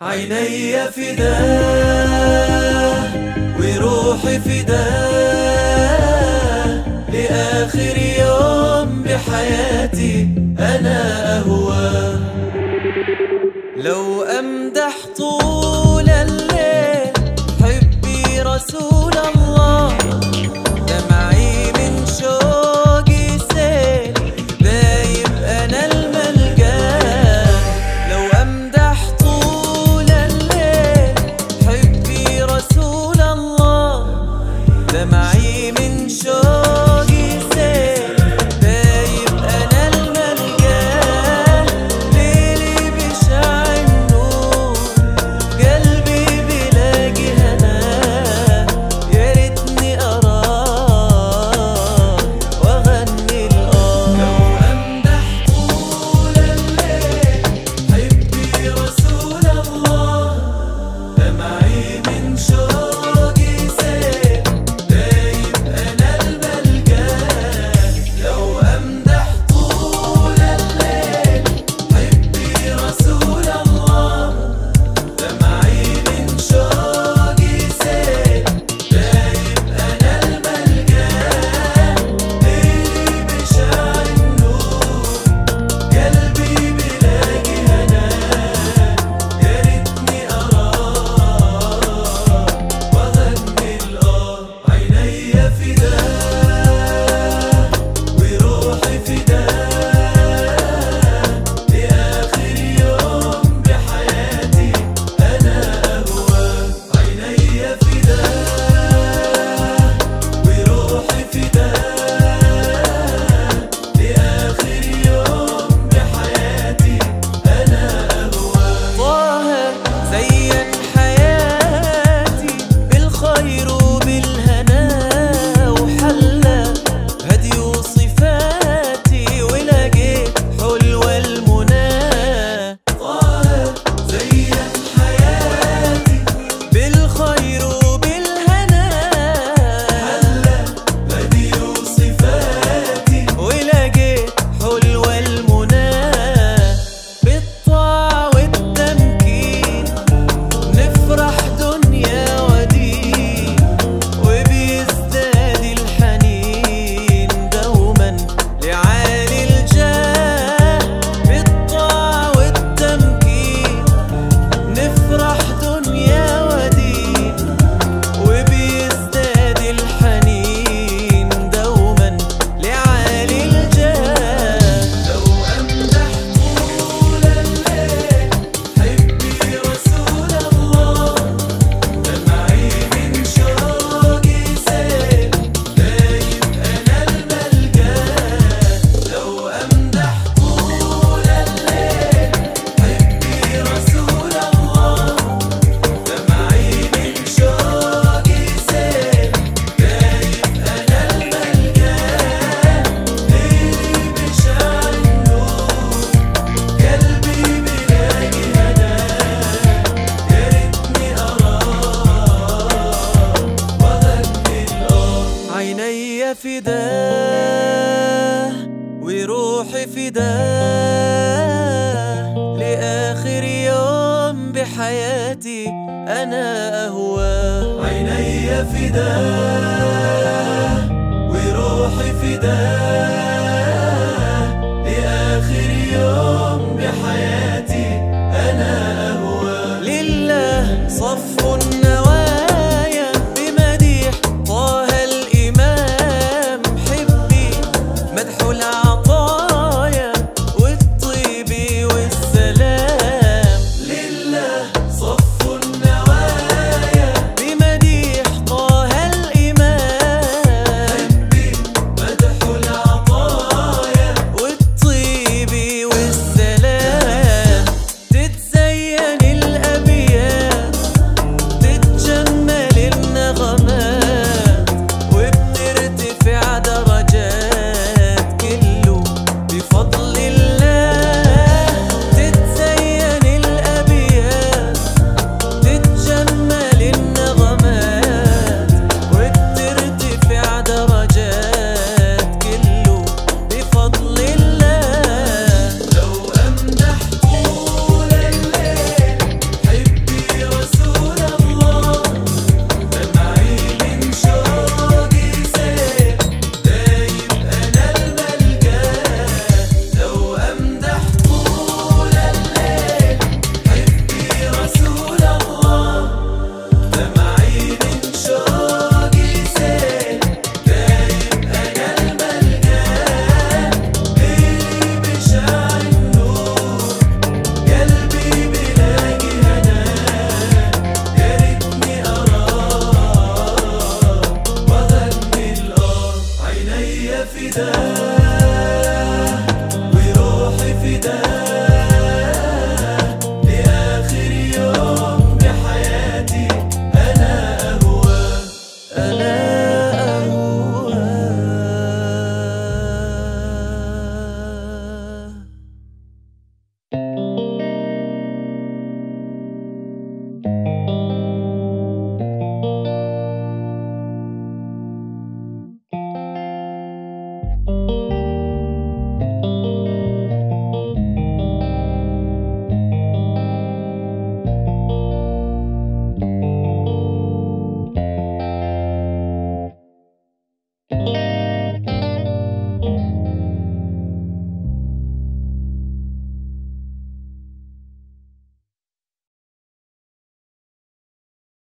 عيني فداه وروحي فداه لآخر يوم بحياتي أنا أهواه لو أمدح طول الليل حبي رسول الله دمعي من شوقي سيل دايب أنا الملقاه لو أمدح طول الليل حبي رسول الله دمعي من شوقي سيل دايب أنا الملقاه ليلي بشع النور قلبي بلاقي هناه يا ريتني أراه وأغني الآه لو أمدح طول الليل حبي رسول الله دمعي من شوقي سيل دايب أنا الملقاه لو أمدح طول الليل حبي رسول الله دمعي من شوقي سيل دايب أنا الملقاه ليلي بشع النور قلبي بلاقي هناه يا ريتني أراه وأغني الآه عيني فداه وروحي فداه لآخر يوم بحياتي أنا أهواه عيني فداه وروحي فداه لآخر يوم بحياتي أنا أهواه طه زين حياتي بالخير وبالهنا وحلى هدي وصفاتي ولقيت حلو المنى طه زين حياتي بالخير وبالهنا حلى هدي وصفاتي ولقيت حلو المنى بالطاعة والتمكين نفرح دنيا ودين وبيزداد الحنين دوما لعالي الجاه بالطاعة والتمكين نفرح دنيا ودين وبيزداد الحنين دوما لعالي الجاه لو أمدح طول الليل حبي رسول الله دمعي من شوقي سيل دايب أنا الملقاه لو أمدح طول الليل حبي رسول الله دمعي من شوقي سيل دايب أنا الملقاه ليلي بشع النور قلبي بلاقي هناه يا ريتني أراه وأغني الآه عيني فداه وروحي فداه لآخر يوم بحياتي أنا أهواه عيني فداه وروحي فداه لآخر يوم بحياتي أنا أهواه لله صف